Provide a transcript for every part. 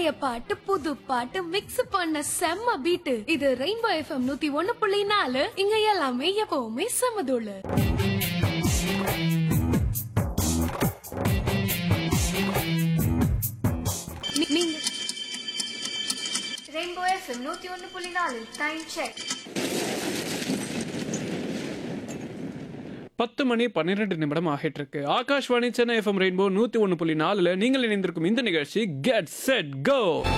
பழைய பாட்டு புது பாட்டு மிக்ஸ் பண்ண செம்ம பீட்டு இது ரெயின்போ எஃப்எம் நூத்தி ஒண்ணு புள்ளி நாலு இங்க எல்லாமே எப்பவுமே செம்மதுள்ளு நீ- நீங்க ரெயின்போ எஃப்எம் நூத்தி ஒன்று புள்ளி நாலு டைம் செக் பத்து மணி பன்னிரெண்டு நிமிடம் ஆகிட்டு இருக்கு ஆகாஷ்வாணி சென்னை எஃப்எம் ரெயின்போ நூத்தி ஒன்று புள்ளி நாலுல நீங்கள் இணைந்திருக்கும் இந்த நிகழ்ச்சி கெட் செட் கோ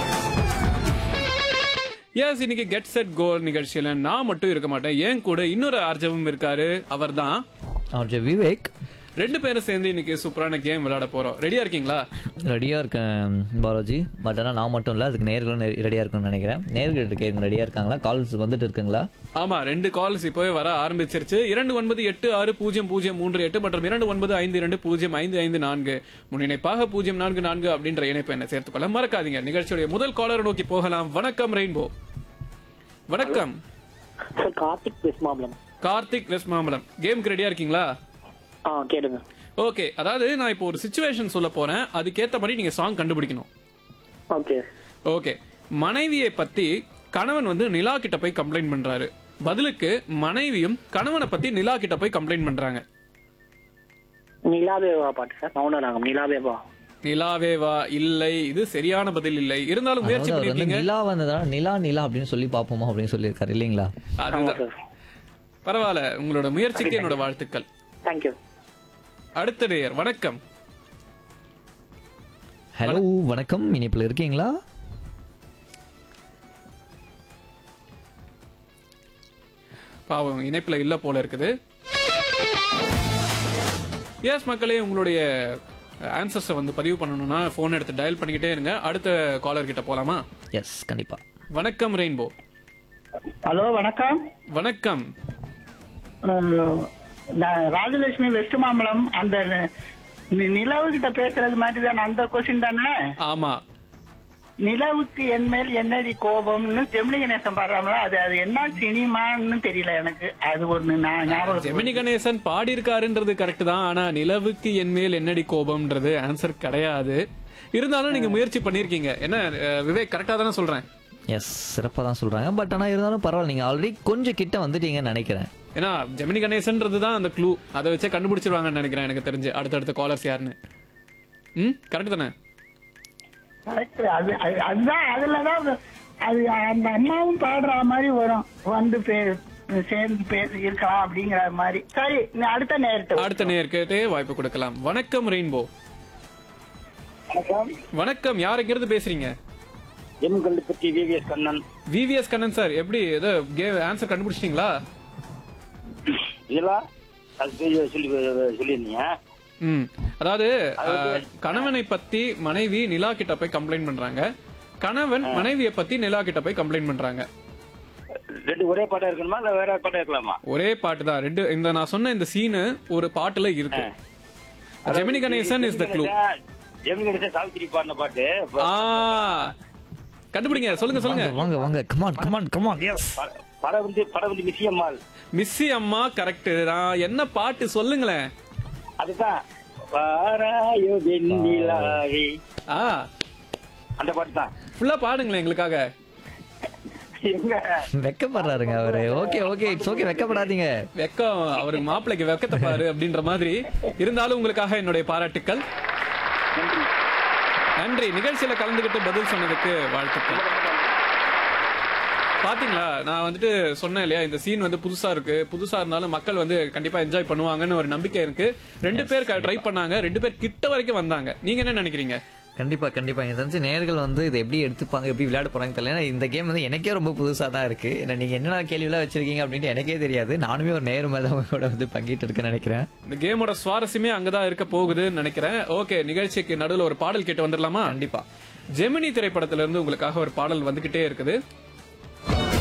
எஸ் இன்னைக்கு கெட் செட் கோ நிகழ்ச்சியில நான் மட்டும் இருக்க மாட்டேன் என் கூட இன்னொரு ஆர்ஜவும் இருக்காரு அவர்தான் ஆர்ஜே விவேக் ரெண்டு பேரும் சேர்ந்து இன்னைக்கு சூப்பரான கேம் விளையாட போறோம் ரெடியா இருக்கீங்களா ரெடியாக இருக்கேன் பாலாஜி பட் ஆனால் நான் மட்டும் இல்லை அதுக்கு நேர்களும் ரெடியாக இருக்கும்னு நினைக்கிறேன் நேர்கள் கேட்க ரெடியாக இருக்காங்களா கால்ஸ் வந்துட்டு இருக்குங்களா ஆமா ரெண்டு கால்ஸ் இப்போவே வர ஆரம்பிச்சிருச்சு இரண்டு ஒன்பது எட்டு ஆறு பூஜ்ஜியம் பூஜ்ஜியம் மூன்று எட்டு மற்றும் இரண்டு ஒன்பது ஐந்து இரண்டு பூஜ்ஜியம் ஐந்து ஐந்து நான்கு முன்னிணைப்பாக பூஜ்ஜியம் நான்கு நான்கு அப்படின்ற இணைப்பு என்ன சேர்த்துக்கொள்ள மறக்காதீங்க நிகழ்ச்சியுடைய முதல் காலரை நோக்கி போகலாம் வணக்கம் ரெயின்போ வணக்கம் sir Karthik west Mambalam Karthik west Mambalam கேமுக்கு ரெடியா இருக்கீங்களா ஆ கேளுங்க ஓகே அதாவது நான் இப்போ ஒரு சுச்சுவேஷன் சொல்ல போறேன் அதுக்கேத்த மாதிரி நீங்க சாங் கண்டுபிடிக்கணும் ஓகே ஓகே மனைவியை பத்தி கணவன் வந்து நிலா கிட்ட போய் கம்ப்ளைண்ட் பண்றாரு பதிலுக்கு மனைவியும் கணவனை பத்தி நிலா கிட்ட போய் கம்ப்ளைண்ட் பண்றாங்க நிலாவேவா பாட்டு சார் மௌன ராகம் நிலாவேவா நிலாவேவா இல்லை இது சரியான பதில் இல்லை இருந்தாலும் முயற்சி அதாவது அவர் வந்து பண்ணிருக்கீங்க நிலா வந்ததால நிலா நிலா அப்படின்னு சொல்லி பார்ப்போமா அப்படின்னு சொல்லியிருக்காரு இல்லைங்களா ஆமா அதுதான் சார் பரவாயில்ல உங்களோட முயற்சிக்கு என்னோட வாழ்த்துக்கள் தேங்க்யூ அடுத்த நேயர் வணக்கம் ஹலோ வணக்கம் இனிப்பில் இருக்கீங்களா பாவம் இணைப்புல இல்ல போல இருக்குது எஸ் மக்களே உங்களுடைய ஆன்சர்ஸை வந்து பதிவு பண்ணணும்னா ஃபோன் எடுத்து டயல் பண்ணிக்கிட்டே இருங்க அடுத்த காலர் கிட்ட போலாமா எஸ் கண்டிப்பா வணக்கம் ரெயின்போ ஹலோ வணக்கம் வணக்கம் அஹ், நான் ராஜலட்சுமி வெஸ்ட் மாம்பலம் அந்த நி- நிலவு கிட்ட பேசுறது மாதிரி தானே அந்த கொஸ்டின் தானே ஆமா நிலவுக்கு என் மேல் என்னடி கோபம்னு ஜெமினி கணேசன் பாடுறாங்களா அது அது என்ன சினிமான்னு தெரியல எனக்கு அது ஒண்ணு நான் ஞாபகம் ஜெமினி கணேசன் பாடி இருக்காருன்றது கரெக்ட் தான் ஆனா நிலவுக்கு என் மேல் என்னடி கோபம்ன்றது ஆன்சர் கிடையாது இருந்தாலும் நீங்க முயற்சி பண்ணிருக்கீங்க என்ன அஹ், விவேக் கரெக்டா தானே சொல்றேன் எஸ் சிறப்பாக தான் சொல்றாங்க பட் ஆனால் இருந்தாலும் பரவாயில்ல நீங்கள் ஆல்ரெடி கொஞ்சம் கிட்ட வந்துட்டீங்கன்னு நினைக்கிறேன் ஏன்னா ஜெமினி கணேசன்றது தான் அந்த க்ளூ அதை வச்சே கண்டுபிடிச்சிருவாங்கன்னு நினைக்கிறேன் எனக்கு தெரிஞ்சு அடுத்தடுத்த காலர்ஸ் யாருன்னு ம் கரெக்ட் தானே Correct. அது அது- அதுதான் அதுலதான் அது- அது அந்த அம்மாவும் பாடுற மாதிரி வரும் வந்து பே- சேர்ந்து பேசி இருக்கலாம் அப்படிங்கிற மாதிரி சரி நீ அடுத்த நேரத்தை அடுத்த நேர்கிட்டே வாய்ப்பு கொடுக்கலாம் வணக்கம் ரெயின்போ வணக்கம் வணக்கம் யாருங்கிறது பேசுறீங்க எம் கண்டுபத்தி VVS Kannan VVS Kannan sir எப்படி ஏதோ கே ஆன்சர் கண்டுபிடிச்சிட்டீங்களா இதெல்லாம் அது சொல்லி சொல்லியிருந்தீங்க ம் அதாவது அஹ், கணவனை பத்தி மனைவி நிலா கிட்ட போய் கம்ப்ளைண்ட் பண்றாங்க கணவன் மனைவியை பத்தி நிலா கிட்ட போய் கம்ப்ளைண்ட் பண்றாங்க ரெண்டு ஒரே பாட்டா இருக்கணுமா இல்ல வேற பாட்டா இருக்கலாமா ஒரே பாட்டு தான் ரெண்டு இந்த நான் சொன்ன இந்த சீனு ஒரு பாட்டுல இருக்கு Gemini Ganesan is the clue Gemini Ganesan Savitri பாடின பாட்டு ஆ கண்டுபிடிங்க சொல்லுங்க சொல்லுங்க வாங்க வாங்க கமான் கமான் கமான் எஸ் ப- படம் வந்து படம் வந்து மிஸ்ஸி அம்மாள் மிஸ்ஸி அம்மா கரெக்ட் தான் என்ன பாட்டு சொல்லுங்களேன் அதுதான் வாராயோ வெண்ணிலாவே ஆ அந்த பாட்டு தான் ஃபுல்லா பாடுங்களேன் எங்களுக்காக எங்க வெக்கப்படுறாருங்க அவரு ஓகே ஓகே இட்ஸ் ஓகே வெக்கப்படாதீங்க வெக்கம் அவருக்கு மாப்பிள்ளைக்கு வெக்கத்தை பாரு அப்படின்ற மாதிரி இருந்தாலும் உங்களுக்காக என்னுடைய பாராட்டுக்கள் நன்றி நிகழ்ச்சியில கலந்துகிட்டு பதில் சொன்னதுக்கு வாழ்த்துக்கள் பாத்தீங்களா நான் வந்துட்டு சொன்னேன் இல்லையா இந்த சீன் வந்து புதுசா இருக்கு புதுசா இருந்தாலும் மக்கள் வந்து கண்டிப்பா என்ஜாய் பண்ணுவாங்கன்னு ஒரு நம்பிக்கை இருக்கு ரெண்டு பேர் ட்ரை பண்ணாங்க ரெண்டு பேர் கிட்ட வரைக்கும் வந்தாங்க நீங்க என்ன நினைக்கிறீங்க கண்டிப்பா கண்டிப்பா எனக்கு தெரிஞ்சு நேர்கள் வந்து இதை எப்படி எடுத்துப்பாங்க எப்படி விளையாட போறாங்க தெரியல ஏன்னா இந்த கேம் வந்து எனக்கே ரொம்ப புதுசா தான் இருக்கு ஏன்னா நீங்க என்னென்ன கேள்வியெல்லாம் வச்சிருக்கீங்க அப்படின்ட்டு எனக்கே தெரியாது நானுமே ஒரு நேர் மேல கூட வந்து பங்கிட்டு இருக்கேன்னு நினைக்கிறேன் இந்த கேமோட சுவாரஸ்யமே அங்கதான் இருக்க போகுதுன்னு நினைக்கிறேன் ஓகே நிகழ்ச்சிக்கு நடுவுல ஒரு பாடல் கேட்டு வந்துடலாமா கண்டிப்பா ஜெமினி திரைப்படத்துல இருந்து உங்களுக்காக ஒரு பாடல் வந்துகிட்டே இருக்குது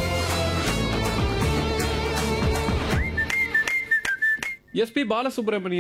எஸ்பி பாலசுப்ரமணியம்